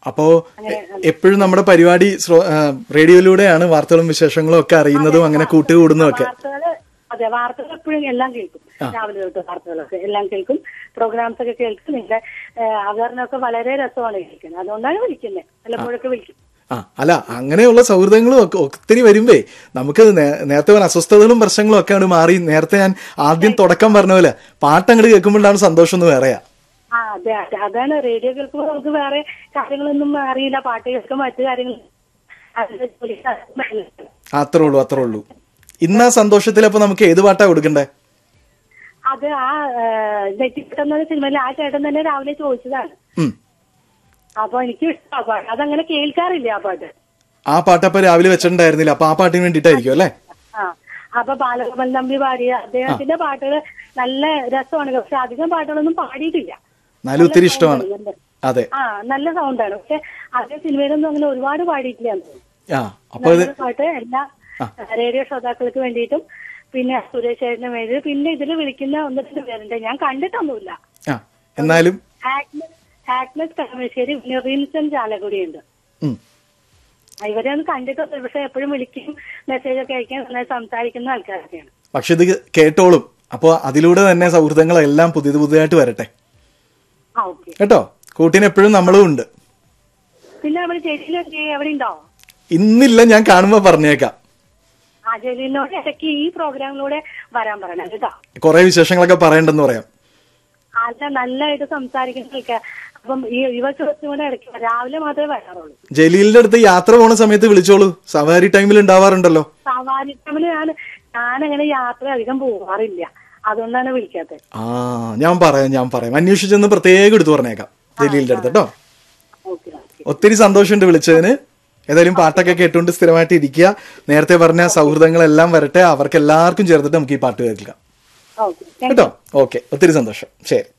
അപ്പോ എപ്പോഴും നമ്മുടെ പരിപാടി ശ്രോ- ആ, റേഡിയോയിലൂടെയാണ് വാർത്തകളും വിശേഷങ്ങളും ഒക്കെ അറിയുന്നതും അങ്ങനെ കൂട്ടുകൂടുന്നതും ഒക്കെ വാർത്തകള് അതെ വാർത്തകൾ എപ്പോഴും എല്ലാം കേൾക്കും രാവിലെ തൊട്ട് വാർത്തകളൊക്കെ എല്ലാം കേൾക്കും പ്രോഗ്രാംസ് ഒക്കെ കേൾക്കും നിങ്ങളുടെ അവതരണമൊക്കെ വളരെ രസമാണ് കേൾക്കുന്നത് അതുകൊണ്ടാണ് വിളിക്കുന്നത് വല്ലപ്പോഴൊക്കെ വിളിക്കും ആ അല്ല അങ്ങനെയുള്ള സൗഹൃദങ്ങളും ഒക്കെ ഒത്തിരി വരുമ്പേ നമുക്ക് നേ- നേരത്തെ പറഞ്ഞ അസ്വസ്ഥതകളും പ്രശ്നങ്ങളും ഒക്കെ അങ്ങോട്ട് മാറി നേരത്തെ ഞാൻ ആദ്യം തുടക്കം പറഞ്ഞ പോലെ പാട്ട് അങ്ങോട്ട് കേൾക്കുമ്പോഴാണ് സന്തോഷം എന്ന് വേറെയാ ആ അതെ അതെ അതാണ് റേഡിയോ കേൾക്കുമ്പോൾ നമുക്ക് വേറെ കാര്യങ്ങളൊന്നും അറിയില്ല പാട്ട് കേൾക്കും മറ്റു കാര്യങ്ങൾ അതിന്റെ ജോലി അറിയില്ല. അത്രേ ഉള്ളൂ അത്രേ ഉള്ളൂ ഇന്ന് ആ സന്തോഷത്തിൽ അപ്പൊ നമുക്ക് ഏത് പാട്ടാ കൊടുക്കണ്ടേ അത് ആ നെറ്റിപ്പെട്ടെന്ന സിനിമയിൽ ആ ചേട്ടൻ തന്നെ രാവിലെ ചോദിച്ചതാണ് ഉം അപ്പൊ എനിക്ക് ഇഷ്ടമാണ് പാട്ട് അതങ്ങനെ കേൾക്കാറില്ല ആ പാട്ട് ആ പാട്ട് അപ്പൊ രാവിലെ വെച്ചിട്ടുണ്ടായിരുന്നില്ല അപ്പൊ ആ പാട്ടിന് വേണ്ടിയിട്ടായിരിക്കും അല്ലേ ആ അപ്പൊ ബാലഗോപാൽ നമ്പി പാടിയ അദ്ദേഹത്തിന്റെ പാട്ടുകൾ നല്ല രസമാണ് പക്ഷെ അധികം പാട്ടുകളൊന്നും പാടിയിട്ടില്ല എന്നാലും ഒത്തിരി ഇഷ്ടമാണ് അതെ ആ നല്ല സൗണ്ടാണ് പക്ഷെ അതേ സിനിമയിലൊന്നും അങ്ങനെ ഒരുപാട് പാടിയിട്ടില്ല എന്ന് തോന്നുന്നു. ആ അപ്പൊ ഇത് നല്ല പാട്ട് എല്ലാ റേഡിയോ ശ്രോതാക്കൾക്ക് വേണ്ടിയിട്ടും പിന്നെ സുരേഷ് ചേട്ടന് വേണ്ടി പിന്നെ ഇതിൽ വിളിക്കുന്ന ഒന്ന് രണ്ട് പേരുണ്ട് ഞാൻ കണ്ടിട്ടൊന്നുമില്ല ആ എന്നാലും ആഗ്നസ് ആഗ്നസ് കളമശ്ശേരി പിന്നെ റിൻസൺ ചാലക്കുടിയുണ്ട് ഉം ഇവരെ ഒന്ന് കണ്ടിട്ടൊന്നും പക്ഷെ എപ്പോഴും വിളിക്കും മെസ്സേജ് ഒക്കെ അയക്കാൻ നന്നായി സംസാരിക്കുന്ന ആൾക്കാരൊക്കെയാണ് പക്ഷെ ഇത് കേട്ടോളും അപ്പൊ അതിലൂടെ തന്നെ സൗഹൃദങ്ങളെല്ലാം പുതിയത് പുതിയതായിട്ട് വരട്ടെ ആ ഓക്കെ കേട്ടോ കൂട്ടിന് എപ്പോഴും നമ്മളും ഉണ്ട് പിന്നെ അവിടെ ജലീലൊക്കെ എവിടെ ഉണ്ടോ ഇന്നില്ല ഞാൻ കാണുമ്പോ പറഞ്ഞേക്കാം ആ ജലീലിനോട് ഇടയ്ക്ക് ഈ പ്രോഗ്രാമിലൂടെ വരാൻ പറയണം കേട്ടോ കുറെ വിശേഷങ്ങളൊക്കെ പറയണ്ടെന്ന് പറയാം അല്ല നല്ലതായിട്ട് സംസാരിക്കുന്ന ആൾക്കാർ അപ്പം ഈ ഇവ ചോദിച്ചുകൊണ്ട് ഇടയ്ക്ക് വരാം. രാവിലെ മാത്രമേ വരാറുള്ളൂ ജലീലിന്റെ അടുത്ത് യാത്ര പോണ സമയത്ത് വിളിച്ചോളൂ സവാരി ടൈമിൽ ഉണ്ടാവാറുണ്ടല്ലോ സവാരി ടൈമില് ഞാൻ ഞാനങ്ങനെ യാത്ര അധികം പോവാറില്ല അതുകൊണ്ടാണ് വിളിക്കാത്തത് ആ ഞാൻ പറയാം ഞാൻ പറയാം അന്വേഷിച്ചെന്ന് പ്രത്യേകം എടുത്തു പറഞ്ഞേക്കാം ജലീലിന്റെ അടുത്ത് കേട്ടോ ഓക്കെ ഓക്കെ ഒത്തിരി സന്തോഷമുണ്ട് വിളിച്ചതിന് ഏതായാലും പാട്ടൊക്കെ കേട്ടുകൊണ്ട് സ്ഥിരമായിട്ട് ഇരിക്കുക നേരത്തെ പറഞ്ഞ സൗഹൃദങ്ങളെല്ലാം വരട്ടെ അവർക്ക് എല്ലാവർക്കും ചേർത്തിട്ട് നമുക്ക് ഈ പാട്ട് കേൾക്കാം ഓക്കെ കേട്ടോ ഓക്കെ ഒത്തിരി സന്തോഷം ശരി